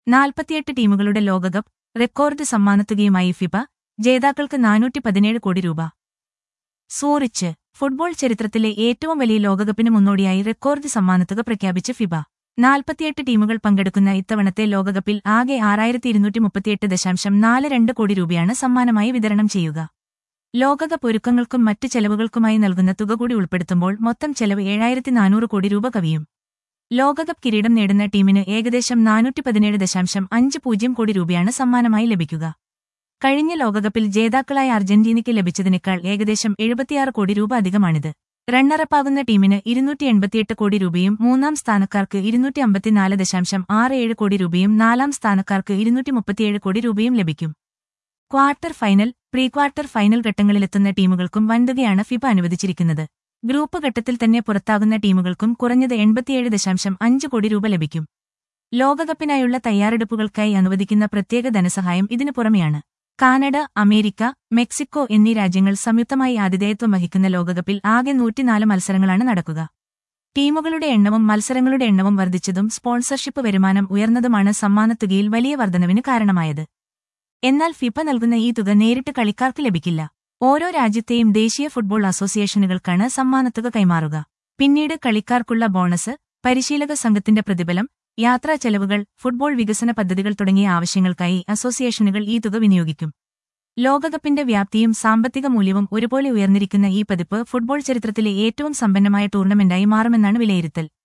നാൽപ്പത്തിയെട്ട് ടീമുകളുടെ ലോകകപ്പ് റെക്കോർഡ് സമ്മാനത്തുകയുമായി ഫിഫ ജേതാക്കൾക്ക് നാനൂറ്റി പതിനേഴ് കോടി രൂപ സൂറിച്ച് ഫുട്ബോൾ ചരിത്രത്തിലെ ഏറ്റവും വലിയ ലോകകപ്പിന് മുന്നോടിയായി റെക്കോർഡ് സമ്മാനത്തുക പ്രഖ്യാപിച്ച് ഫിബ നാൽപ്പത്തിയെട്ട് ടീമുകൾ പങ്കെടുക്കുന്ന ഇത്തവണത്തെ ലോകകപ്പിൽ ആകെ ആറായിരത്തി ഇരുന്നൂറ്റി മുപ്പത്തിയെട്ട് ദശാംശം നാല് രണ്ട് കോടി രൂപയാണ് സമ്മാനമായി വിതരണം ചെയ്യുക ലോകകപ്പ് ഒരുക്കങ്ങൾക്കും മറ്റ് ചെലവുകൾക്കുമായി നൽകുന്ന തുക കൂടി ഉൾപ്പെടുത്തുമ്പോൾ മൊത്തം ചെലവ് ഏഴായിരത്തി നാനൂറ് കോടി രൂപ കവിയും ലോകകപ്പ് കിരീടം നേടുന്ന ടീമിന് ഏകദേശം നാനൂറ്റി പതിനേഴ് ദശാംശം അഞ്ച് പൂജ്യം കോടി രൂപയാണ് സമ്മാനമായി ലഭിക്കുക കഴിഞ്ഞ ലോകകപ്പിൽ ജേതാക്കളായ അർജന്റീനയ്ക്ക് ലഭിച്ചതിനേക്കാൾ ഏകദേശം എഴുപത്തിയാറ് കോടി രൂപ അധികമാണിത് റണ്ണറപ്പാകുന്ന ടീമിന് ഇരുന്നൂറ്റി എൺപത്തിയെട്ട് കോടി രൂപയും മൂന്നാം സ്ഥാനക്കാർക്ക് ഇരുന്നൂറ്റി അമ്പത്തിനാല് ദശാംശം ആറ് ഏഴ് കോടി രൂപയും നാലാം സ്ഥാനക്കാർക്ക് ഇരുന്നൂറ്റി മുപ്പത്തിയേഴ് കോടി രൂപയും ലഭിക്കും quarterfinal pre quarterfinal ഘട്ടങ്ങളിലെത്തുന്ന ടീമുകൾക്കും വൻതുകയാണ് ഫിഫ അനുവദിച്ചിരിക്കുന്നത് ഗ്രൂപ്പ് ഘട്ടത്തിൽ തന്നെ പുറത്താകുന്ന ടീമുകൾക്കും കുറഞ്ഞത് എൺപത്തിയേഴ് ദശാംശം അഞ്ച് കോടി രൂപ ലഭിക്കും ലോകകപ്പിനായുള്ള തയ്യാറെടുപ്പുകൾക്കായി അനുവദിക്കുന്ന പ്രത്യേക ധനസഹായം ഇതിനു പുറമെയാണ് കാനഡ അമേരിക്ക മെക്സിക്കോ എന്നീ രാജ്യങ്ങൾ സംയുക്തമായി ആതിഥേയത്വം വഹിക്കുന്ന ലോകകപ്പിൽ ആകെ നൂറ്റിനാല് മത്സരങ്ങളാണ് നടക്കുക ടീമുകളുടെ എണ്ണവും മത്സരങ്ങളുടെ എണ്ണവും വർദ്ധിച്ചതും സ്പോൺസർഷിപ്പ് വരുമാനം ഉയർന്നതുമാണ് സമ്മാനത്തുകയിൽ വലിയ വർധനവിന് കാരണമായത് എന്നാൽ ഫിഫ നൽകുന്ന ഈ തുക നേരിട്ട് കളിക്കാർക്ക് ലഭിക്കില്ല ഓരോ രാജ്യത്തെയും ദേശീയ ഫുട്ബോൾ അസോസിയേഷനുകൾക്കാണ് സമ്മാനത്തുക കൈമാറുക പിന്നീട് കളിക്കാർക്കുള്ള ബോണസ് പരിശീലക സംഘത്തിന്റെ പ്രതിഫലം യാത്രാ ചെലവുകൾ ഫുട്ബോൾ വികസന പദ്ധതികൾ തുടങ്ങിയ ആവശ്യങ്ങൾക്കായി അസോസിയേഷനുകൾ ഈ തുക വിനിയോഗിക്കും ലോകകപ്പിന്റെ വ്യാപ്തിയും സാമ്പത്തിക മൂല്യവും ഒരുപോലെ ഉയർന്നിരിക്കുന്ന ഈ പതിപ്പ് ഫുട്ബോൾ ചരിത്രത്തിലെ ഏറ്റവും സമ്പന്നമായ ടൂർണമെന്റായി മാറുമെന്നാണ് വിലയിരുത്തൽ